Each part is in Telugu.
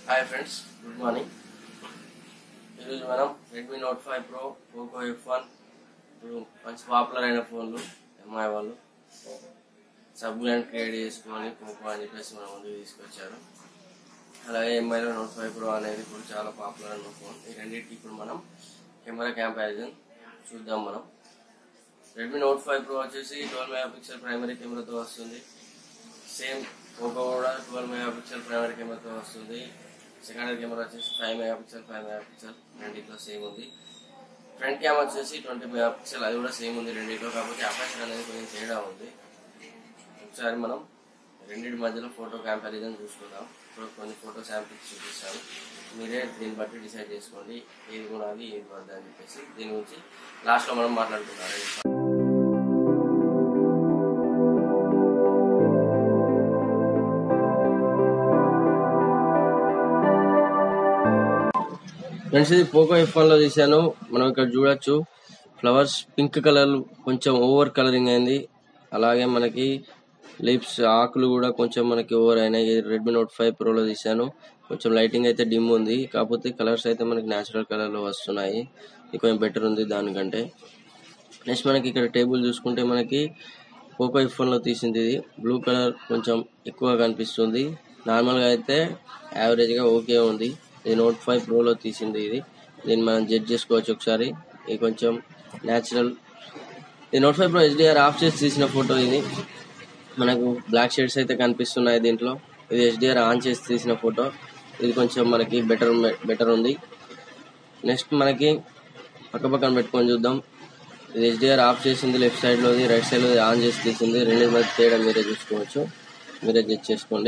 హాయ్ ఫ్రెండ్స్ గుడ్ మార్నింగ్ ఈరోజు మనం Redmi Note five Pro Poco F one ఇప్పుడు మంచి పాపులర్ అయిన ఫోన్లు ఎంఐ వాళ్ళు సబ్ బ్రాండ్ క్రియేట్ చేసుకొని పోకో అని చెప్పేసి మన ముందుకు తీసుకొచ్చారు అలాగే ఎంఐలో నోట్ ఫైవ్ ప్రో అనేది ఇప్పుడు చాలా పాపులర్ అయిన ఫోన్ ఈ రెండింటికి ఇప్పుడు మనం కెమెరా కంపారిజన్ చూద్దాం మనం రెడ్మీ నోట్ ఫైవ్ ప్రో వచ్చేసి ట్వెల్వ్ మెగా పిక్సెల్ ప్రైమరీ కెమెరాతో వస్తుంది సేమ్ పోకో కూడా ట్వెల్వ్ మెగా పిక్సెల్ ప్రైమరీ కెమెరాతో వస్తుంది సెకండరీ కెమెరా వచ్చేసి five mega pixel five mega pixel రెండింటిలో సేమ్ ఉంది ఫ్రంట్ క్యామ్ వచ్చేసి ట్వంటీ మెగా పిక్సెల్ అది కూడా సేమ్ ఉంది రెండింటిలో కాకపోతే అపేచర్ అనేది కొంచెం తేడా ఉంది ఒకసారి మనం రెండింటి మధ్యలో ఫోటో కంపారిజన్ చూసుకుందాం ఇప్పుడు కొన్ని ఫోటో శాంపిల్స్ చూపిస్తాను మీరే దీన్ని బట్టి డిసైడ్ చేసుకోండి ఏది కొనాలి ఏది వద్దా అని చెప్పేసి దీని గురించి లాస్ట్లో మనం మాట్లాడుకుందాం ఫ్రెండ్స్ ఇది పోకో ఎఫ్ వన్ లో తీసాను మనం ఇక్కడ చూడొచ్చు ఫ్లవర్స్ పింక్ కలర్ కొంచెం ఓవర్ కలరింగ్ అయింది అలాగే మనకి లిప్స్ ఆకులు కూడా కొంచెం మనకి ఓవర్ అయినాయి రెడ్మీ నోట్ ఫైవ్ ప్రోలో తీసాను కొంచెం లైటింగ్ అయితే డిమ్ ఉంది కాకపోతే కలర్స్ అయితే మనకి న్యాచురల్ కలర్ లో వస్తున్నాయి ఇది కొంచెం బెటర్ ఉంది దానికంటే నెక్స్ట్ మనకి ఇక్కడ టేబుల్ చూసుకుంటే మనకి పోకో ఎఫ్ లో తీసింది ఇది బ్లూ కలర్ కొంచెం ఎక్కువ కనిపిస్తుంది నార్మల్ గా అయితే యావరేజ్ గా ఓకే ఉంది ఇది నోట్ ఫైవ్ ప్రోలో తీసింది ఇది దీన్ని మనం జడ్జ్ చేసుకోవచ్చు ఒకసారి ఇది కొంచెం న్యాచురల్ ఇది Note five Pro HDR off చేసి తీసిన ఫోటో ఇది మనకు బ్లాక్ షేడ్స్ అయితే కనిపిస్తున్నాయి దీంట్లో ఇది హెచ్డిఆర్ ఆన్ చేసి తీసిన ఫోటో ఇది కొంచెం మనకి బెటర్ బెటర్ ఉంది నెక్స్ట్ మనకి పక్క పక్కన పెట్టుకొని చూద్దాం ఇది హెచ్డిఆర్ ఆఫ్ చేసింది లెఫ్ట్ సైడ్ లోది రైట్ సైడ్ లోది ఆన్ చేసి తీసింది రెండు మధ్య తేడా మీరే చూసుకోవచ్చు మీరే జడ్జ్ చేసుకోండి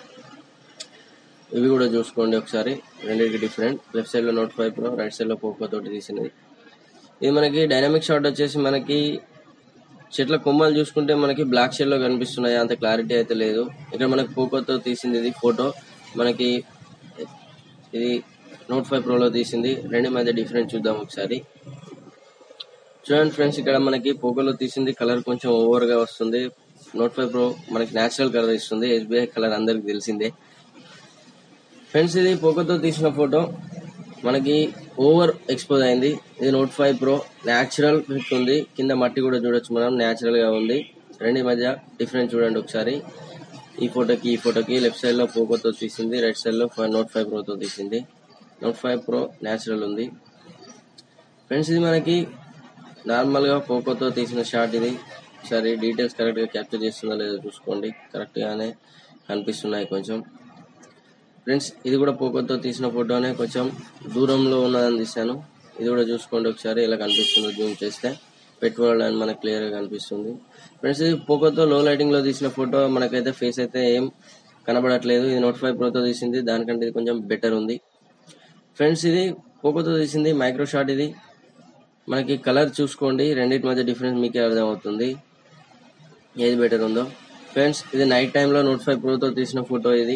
ఇవి కూడా చూసుకోండి ఒకసారి రెండింటికి డిఫరెంట్ లెఫ్ట్ సైడ్ లో Note five Pro right side లో పోకో తోటి తీసినది ఇది మనకి డైనామిక్ షాట్ వచ్చేసి మనకి చెట్ల కొమ్మలు చూసుకుంటే మనకి బ్లాక్ షేడ్ లో కనిపిస్తున్నాయి అంత క్లారిటీ అయితే లేదు ఇక్కడ మనకి పోకోతో తీసింది ఇది ఫోటో మనకి ఇది నోట్ ఫైవ్ ప్రోలో తీసింది రెండు మధ్య డిఫరెన్స్ చూద్దాం ఒకసారి చూడండి ఫ్రెండ్స్ ఇక్కడ మనకి పోకోలో తీసింది కలర్ కొంచెం ఓవర్ గా వస్తుంది నోట్ ఫైవ్ ప్రో మనకి నేచురల్ కలర్ ఇస్తుంది ఎస్బీఐ కలర్ అందరికి తెలిసిందే ఫ్రెండ్స్ ఇది పోకోతో తీసిన ఫోటో మనకి ఓవర్ ఎక్స్పోజ్ అయింది ఇది Note five Pro natural fit ఉంది కింద మట్టి కూడా చూడొచ్చు మనం న్యాచురల్ గా ఉంది రెండు మధ్య డిఫరెన్స్ చూడండి ఒకసారి ఈ ఫోటోకి ఈ ఫోటోకి లెఫ్ట్ సైడ్ లో పోకోతో తీసింది రైట్ సైడ్ లో నోట్ ఫైవ్ ప్రోతో తీసింది నోట్ ఫైవ్ ప్రో న్యాచురల్ ఉంది ఫ్రెండ్స్ ఇది మనకి నార్మల్ గా పోకోతో తీసిన షాట్ ఇది ఒకసారి డీటెయిల్స్ కరెక్ట్ గా క్యాప్చర్ చేస్తుందో లేదో చూసుకోండి కరెక్ట్ గానే కనిపిస్తున్నాయి కొంచెం ఫ్రెండ్స్ ఇది కూడా పోకోతో తీసిన ఫోటోనే కొంచెం దూరంలో ఉన్నదని తీసాను ఇది కూడా చూసుకోండి ఒకసారి ఇలా కనిపిస్తుందో జూమ్ చేస్తే పెట్టుకోవాలి అని మనకు క్లియర్ గా కనిపిస్తుంది ఫ్రెండ్స్ ఇది పోకోతో లో లైటింగ్ లో తీసిన ఫోటో మనకైతే ఫేస్ అయితే ఏం కనబడట్లేదు ఇది నోట్ ఫైవ్ ప్రోతో తీసింది దానికంటే ఇది కొంచెం బెటర్ ఉంది ఫ్రెండ్స్ ఇది పోకోతో తీసింది మైక్రో షాట్ ఇది మనకి కలర్ చూసుకోండి రెండింటి మధ్య డిఫరెన్స్ మీకే అర్థమవుతుంది ఏది బెటర్ ఉందో ఫ్రెండ్స్ ఇది నైట్ టైంలో నోట్ ఫైవ్ ప్రోతో తీసిన ఫోటో ఇది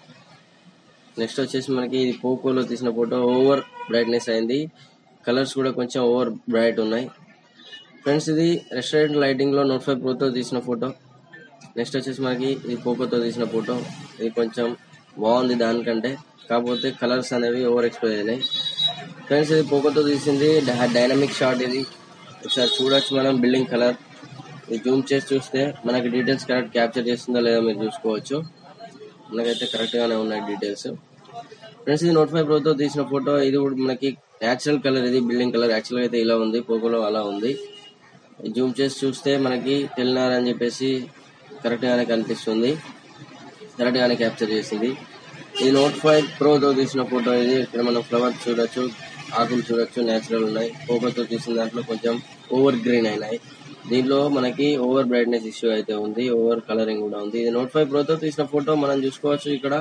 నెక్స్ట్ వచ్చేసి మనకి ఇది పోకోలో తీసిన ఫోటో ఓవర్ బ్రైట్నెస్ అయింది కలర్స్ కూడా కొంచెం ఓవర్ బ్రైట్ ఉన్నాయి ఫ్రెండ్స్ ఇది రెస్టారెంట్ లైటింగ్ లో నోట్ ఫైవ్ ప్రోతో తీసిన ఫోటో నెక్స్ట్ వచ్చేసి మనకి ఇది పోకోతో తీసిన ఫోటో ఇది కొంచెం బాగుంది దానికంటే కాకపోతే కలర్స్ అనేవి ఓవర్ ఎక్స్పోజ్ అయినాయి ఫ్రెండ్స్ ఇది పోకోతో తీసింది డైనమిక్ షాట్ ఇది ఒకసారి చూడొచ్చు మనం బిల్డింగ్ కలర్ ఇది జూమ్ చేసి చూస్తే మనకి డీటెయిల్స్ కరెక్ట్ క్యాప్చర్ చేస్తుందో లేదో మీరు చూసుకోవచ్చు మనకైతే కరెక్ట్ గానే ఉన్నాయి డీటెయిల్స్ ఫ్రెండ్స్ ఇది నోట్ ఫైవ్ ప్రోతో తీసిన ఫోటో ఇది కూడా మనకి న్యాచురల్ కలర్ ఇది బిల్డింగ్ కలర్ యాక్చువల్ గా అయితే ఇలా ఉంది పోకోలో అలా ఉంది జూమ్ చేసి చూస్తే మనకి టెలినార్ అని చెప్పేసి కరెక్ట్ గానే కనిపిస్తుంది కరెక్ట్ గానే క్యాప్చర్ చేసింది ఇది నోట్ ఫైవ్ ప్రోతో తీసిన ఫోటో ఇది ఇక్కడ మనం ఫ్లవర్స్ చూడొచ్చు ఆకులు చూడొచ్చు నేచురల్ ఉన్నాయి పోకోతో తీసిన దాంట్లో కొంచెం ఓవర్ గ్రీన్ అయినాయి దీంట్లో మనకి ఓవర్ బ్రైట్నెస్ ఇష్యూ అయితే ఉంది ఓవర్ కలరింగ్ కూడా ఉంది ఇది నోట్ ఫైవ్ ప్రోతో తీసిన ఫోటో మనం చూసుకోవచ్చు ఇక్కడ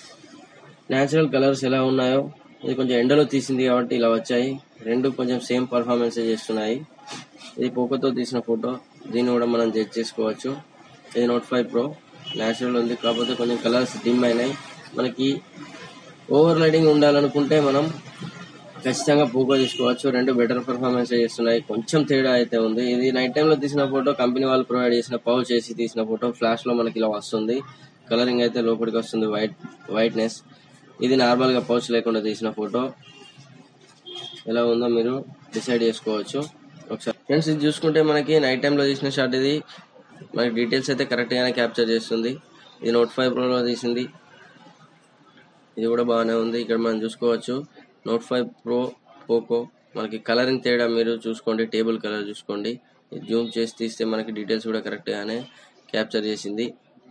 నేచురల్ కలర్స్ ఎలా ఉన్నాయో ఇది కొంచెం ఎండలో తీసింది కాబట్టి ఇలా వచ్చాయి రెండు కొంచెం సేమ్ పర్ఫార్మెన్స్ చేస్తున్నాయి ఇది పోకోతో తీసిన ఫోటో దీన్ని కూడా మనం జడ్జ్ చేసుకోవచ్చు ఇది నోట్ ఫైవ్ ప్రో నేచురల్ ఉంది కాకపోతే కొంచెం కలర్స్ డిమ్ అయినాయి మనకి ఓవర్ లైటింగ్ ఉండాలనుకుంటే మనం ఖచ్చితంగా పోకో తీసుకోవచ్చు రెండు బెటర్ పర్ఫార్మెన్స్ చేస్తున్నాయి కొంచెం తేడా అయితే ఉంది ఇది నైట్ టైం లో తీసిన ఫోటో కంపెనీ వాళ్ళు ప్రొవైడ్ చేసిన పౌచ్ చేసి తీసిన ఫోటో ఫ్లాష్ లో మనకి ఇలా వస్తుంది కలరింగ్ అయితే లోపలికి వస్తుంది వైట్ వైట్నెస్ ఇది నార్మల్గా పౌచ్ లేకుండా తీసిన ఫోటో ఎలా ఉందో మీరు డిసైడ్ చేసుకోవచ్చు ఒకసారి ఫ్రెండ్స్ ఇది చూసుకుంటే మనకి నైట్ టైంలో తీసిన షాట్ ఇది మనకి డీటెయిల్స్ అయితే కరెక్ట్గానే క్యాప్చర్ చేస్తుంది ఇది నోట్ ఫైవ్ ప్రోలో తీసింది ఇది కూడా బాగానే ఉంది ఇక్కడ మనం చూసుకోవచ్చు నోట్ ఫైవ్ ప్రో పోకో మనకి కలరింగ్ తేడా మీరు చూసుకోండి టేబుల్ కలర్ చూసుకోండి జూమ్ చేసి తీస్తే మనకి డీటెయిల్స్ కూడా కరెక్ట్గానే క్యాప్చర్ చేసింది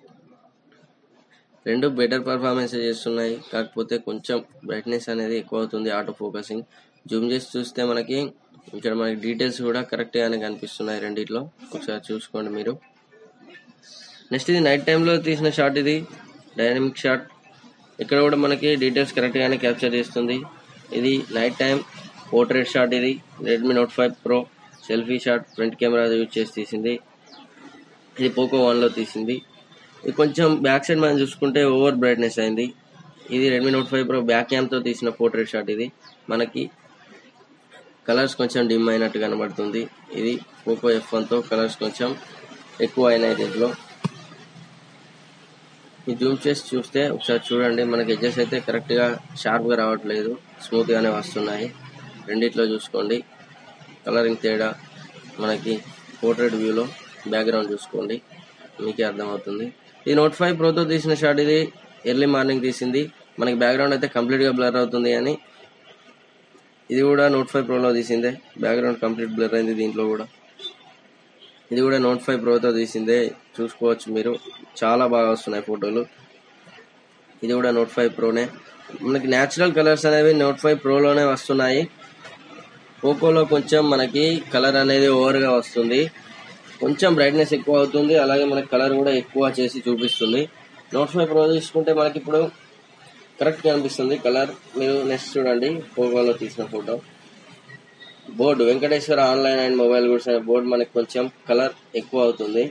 రెండు బెటర్ పర్ఫార్మెన్స్ చేస్తున్నాయి కాకపోతే కొంచెం బ్రైట్నెస్ అనేది ఎక్కువ అవుతుంది ఆటో ఫోకసింగ్ జూమ్ చేసి చూస్తే మనకి ఇక్కడ మనకి డీటెయిల్స్ కూడా కరెక్ట్గానే కనిపిస్తున్నాయి రెండిట్లో ఒకసారి చూసుకోండి మీరు నెక్స్ట్ ఇది నైట్ టైంలో తీసిన షాట్ ఇది డైనమిక్ షాట్ ఇక్కడ కూడా మనకి డీటెయిల్స్ కరెక్ట్గానే క్యాప్చర్ చేస్తుంది ఇది నైట్ టైం పోర్ట్రేట్ షాట్ ఇది Redmi Note five Pro selfie shot front camera use చేసి తీసింది ఇది పోకో వన్లో తీసింది ఇది కొంచెం బ్యాక్ సైడ్ మనం చూసుకుంటే ఓవర్ బ్రైట్నెస్ అయింది ఇది Redmi Note five Pro back క్యామ్తో తీసిన పోర్ట్రేట్ షాట్ ఇది మనకి కలర్స్ కొంచెం డిమ్ అయినట్టు కనబడుతుంది ఇది పోకో ఎఫ్ వన్తో కలర్స్ కొంచెం ఎక్కువ అయినాయి దీంట్లో ఈ జూమ్ చేసి చూస్తే ఒకసారి చూడండి మనకి ఎడ్జెస్ అయితే కరెక్ట్గా షార్ప్గా రావట్లేదు స్మూత్గానే వస్తున్నాయి రెండిట్లో చూసుకోండి కలరింగ్ తేడా మనకి పోర్ట్రేట్ వ్యూలో బ్యాక్గ్రౌండ్ చూసుకోండి మీకే అర్థమవుతుంది ఈ నోట్ ఫైవ్ ప్రోతో తీసిన షాట్ ఇది ఎర్లీ మార్నింగ్ తీసింది మనకి బ్యాక్గ్రౌండ్ అయితే కంప్లీట్గా బ్లర్ అవుతుంది అని ఇది కూడా నోట్ ఫైవ్ ప్రోలో తీసిందే బ్యాక్గ్రౌండ్ కంప్లీట్ బ్లర్ అయింది దీంట్లో కూడా ఇది కూడా నోట్ ఫైవ్ ప్రోతో తీసిందే చూసుకోవచ్చు మీరు చాలా బాగా వస్తున్నాయి ఫోటోలు ఇది కూడా నోట్ ఫైవ్ ప్రోనే మనకి న్యాచురల్ కలర్స్ అనేవి నోట్ ఫైవ్ ప్రోలోనే వస్తున్నాయి పోకోలో కొంచెం మనకి కలర్ అనేది ఓవర్గా వస్తుంది కొంచెం బ్రైట్నెస్ ఎక్కువ అవుతుంది అలాగే మనకి కలర్ కూడా ఎక్కువ చేసి చూపిస్తుంది నోట్ ఫైవ్ ప్రో తీసుకుంటే మనకి ఇప్పుడు కరెక్ట్ కనిపిస్తుంది కలర్ మీరు నెక్స్ట్ చూడండి పోకోలో తీసిన photo board Venkateswara online and mobile goods అనే బోర్డు మనకి కొంచెం కలర్ ఎక్కువ అవుతుంది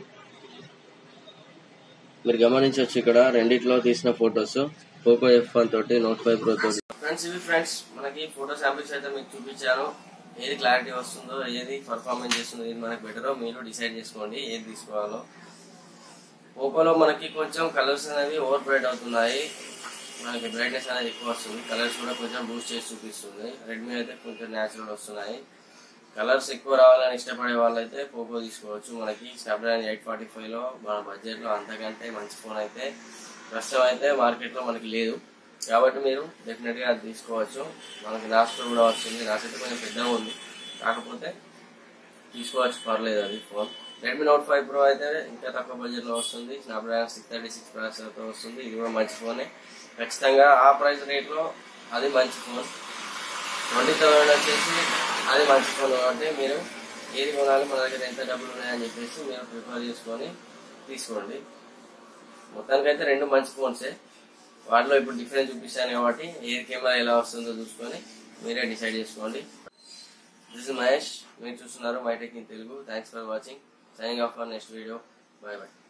మీరు గమనించవచ్చు ఇక్కడ రెండిట్లో తీసిన ఫొటోస్ పోకో ఎఫ్ వన్ తోటి నోట్ ఫైవ్ ప్రో తోటి ఫ్రెండ్స్ ఇవి ఫ్రెండ్స్ మనకి ఫోటో శాంపిల్స్ అయితే మీకు చూపించాను ఏది క్లారిటీ వస్తుందో ఏది పర్ఫార్మెన్స్ చేస్తుందో ఏది మనకి బెటరో మీరు డిసైడ్ చేసుకోండి ఏది తీసుకోవాలో పోకోలో మనకి కొంచెం కలర్స్ అనేవి ఓవర్ బ్రైట్ అవుతున్నాయి మనకి బ్రైట్నెస్ అనేది ఎక్కువ వస్తుంది కలర్స్ కూడా కొంచెం బూస్ట్ చేసి చూపిస్తుంది రెడ్మీ అయితే కొంచెం న్యాచురల్ వస్తున్నాయి కలర్స్ ఎక్కువ రావాలని ఇష్టపడే వాళ్ళైతే పోకో తీసుకోవచ్చు మనకి స్నాప్డ్రాగన్ ఎయిట్ ఫార్టీ ఫైవ్లో మన బడ్జెట్లో అంతకంటే మంచి ఫోన్ అయితే ప్రస్తుతం అయితే మార్కెట్లో మనకి లేదు కాబట్టి మీరు డెఫినెట్గా అది తీసుకోవచ్చు మనకి నాస్టర్ కూడా వస్తుంది నాస్ అయితే కొంచెం పెద్దగా ఉంది కాకపోతే తీసుకోవచ్చు పర్లేదు అది phone Redmi Note five Pro అయితే ఇంకా తక్కువ బడ్జెట్లో వస్తుంది స్నాప్డ్రాగన్ సిక్స్ థర్టీ సిక్స్ ప్రాసెసర్తో వస్తుంది ఇది కూడా మంచి ఫోనే ఖచ్చితంగా ఆ ప్రైస్ రేట్లో అది మంచి ఫోన్ ట్వంటీ థౌసండ్ వచ్చేసి అది మంచి ఫోన్ కాబట్టి మీరు ఏది కొనాలి మన దగ్గర ఎంత డబ్బులు ఉన్నాయని చెప్పేసి మీరు ప్రిఫర్ చేసుకొని తీసుకోండి మొత్తానికైతే రెండు మంచి ఫోన్సే వాటిలో ఇప్పుడు డిఫరెన్స్ చూపిస్తాను కాబట్టి ఏ కెమెరా ఎలా వస్తుందో చూసుకొని మీరే డిసైడ్ చేసుకోండి దిస్ ఇస్ మహేష్ మీరు చూస్తున్నారు MyTech in Telugu thanks for watching signing off for next video bye bye